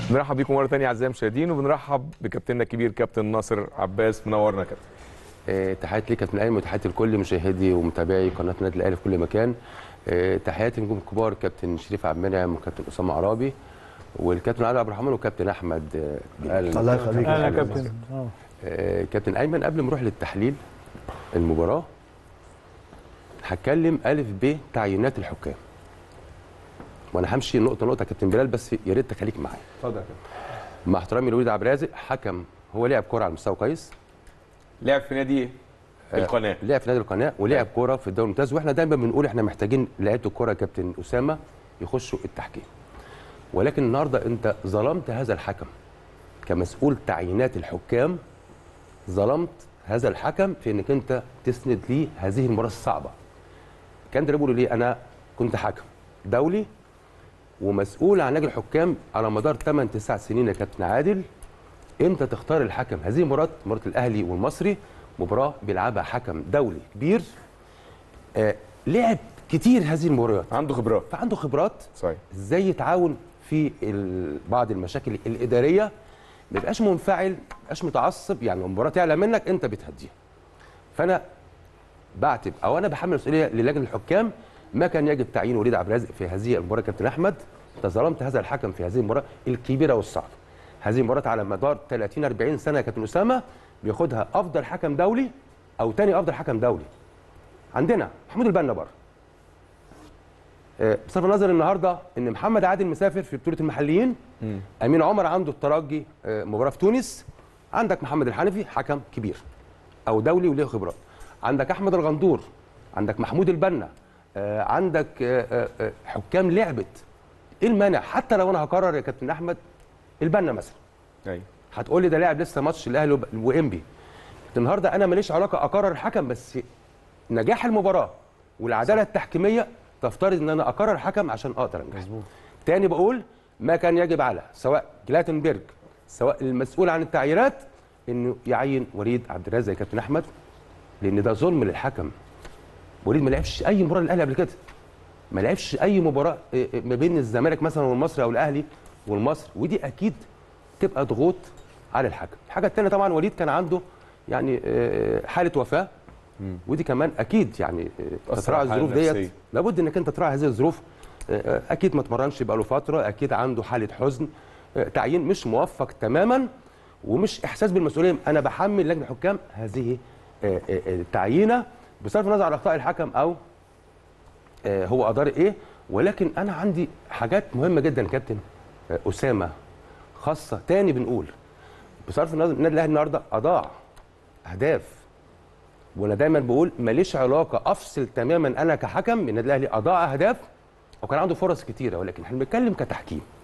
بنرحب بيكم مره ثانيه اعزائي المشاهدين وبنرحب بكابتننا الكبير كابتن ناصر عباس منورنا يا كابتن آه، تحياتي ليك كابتن ايمن وتحياتي لكل مشاهدي ومتابعي قناه النادي الاهلي في كل مكان آه، تحياتي لنجوم الكبار كابتن شريف عبد المنعم وكابتن اسامه عرابي والكابتن علي عبد الرحمن وكابتن احمد آه، بلال. الله يخليك اهلا يا أهلا كابتن اه آه، كابتن ايمن قبل ما نروح للتحليل المباراه هتكلم الف ب تعيينات الحكام وانا همشي نقطه نقطه يا كابتن بلال بس يا ريت تخليك معايا اتفضل يا كابتن مع احترامي لوليد عبد الرازق حكم هو لعب كوره على مستوى كويس لعب في نادي ايه؟ القناه لعب في نادي القناه ولعب كوره في الدوري الممتاز واحنا دايما بنقول احنا محتاجين لعيبه الكوره يا كابتن اسامه يخشوا التحكيم ولكن النهارده انت ظلمت هذا الحكم كمسؤول تعيينات الحكام ظلمت هذا الحكم في انك انت تسند ليه هذه المباراه الصعبه كان ده بيقولوا ليه انا كنت حكم دولي ومسؤول عن نادي الحكام على مدار 8 9 سنين يا كابتن عادل انت تختار الحكم هذه مباراه مباراه الاهلي والمصري مباراه بيلعبها حكم دولي كبير آه لعب كتير هذه المباريات عنده خبرات فعنده خبرات صحيح ازاي يتعاون في ال- بعض المشاكل الاداريه ما يبقاش منفعل ما يبقاش متعصب يعني المباراه تعلى منك انت بتهديها فانا بعتب او انا بحمل مسؤوليه للجنه الحكام ما كان يجب تعيين وليد عبد الرازق في هذه المباراه كابتن احمد انت ظلمت هذا الحكم في هذه المباراه الكبيره والصعبه هذه المباراه على مدار 30 40 سنه يا كابتن اسامه بياخدها افضل حكم دولي او تاني افضل حكم دولي عندنا محمود البنا بره آه، بصرف النظر النهارده ان محمد عادل مسافر في بطوله المحليين امين عمر عنده الترجي آه، مباراه في تونس عندك محمد الحنفي حكم كبير او دولي وله خبرات عندك احمد الغندور عندك محمود البنا آه، عندك آه، آه، آه، حكام لعبت ايه المانع حتى لو انا هقرر يا كابتن احمد البنا مثلا ايوه هتقول لي ده لاعب لسه ماتش الاهلي وب- وانبي النهارده انا ماليش علاقه اقرر الحكم بس نجاح المباراه والعداله التحكيميه تفترض ان انا اقرر حكم عشان اقدر انجح مظبوط تاني بقول ما كان يجب على سواء جلاتنبرج سواء المسؤول عن التعيينات انه يعين وليد عبد الرازق يا كابتن احمد لان ده ظلم للحكم وليد ما لعبش اي مباراه للاهلي قبل كده ما لعبش اي مباراه إيه، إيه، ما بين الزمالك مثلا والمصري او الاهلي والمصري ودي اكيد تبقى ضغوط على الحكم الحاجه الثانيه طبعا وليد كان عنده يعني آه، حاله وفاه ودي كمان اكيد يعني آه، تأثر تراعي على الحالة الظروف ديت النفسية. لابد انك انت تراعي هذه الظروف آه، آه، اكيد ما اتمرنش بقاله فتره اكيد عنده حاله حزن آه، تعيين مش موفق تماما ومش احساس بالمسؤوليه انا بحمل لجنه الحكام هذه آه، آه، آه، التعيينه بصرف النظر عن اخطاء الحكم او آه، هو ادار ايه ولكن انا عندي حاجات مهمه جدا يا كابتن آه، اسامه خاصه تاني بنقول بصرف النظر النادي الاهلي النهارده اضاع اهداف وانا دايما بقول ماليش علاقه افصل تماما انا كحكم النادي الاهلي اضاع اهداف وكان عنده فرص كتيره ولكن احنا بنتكلم كتحكيم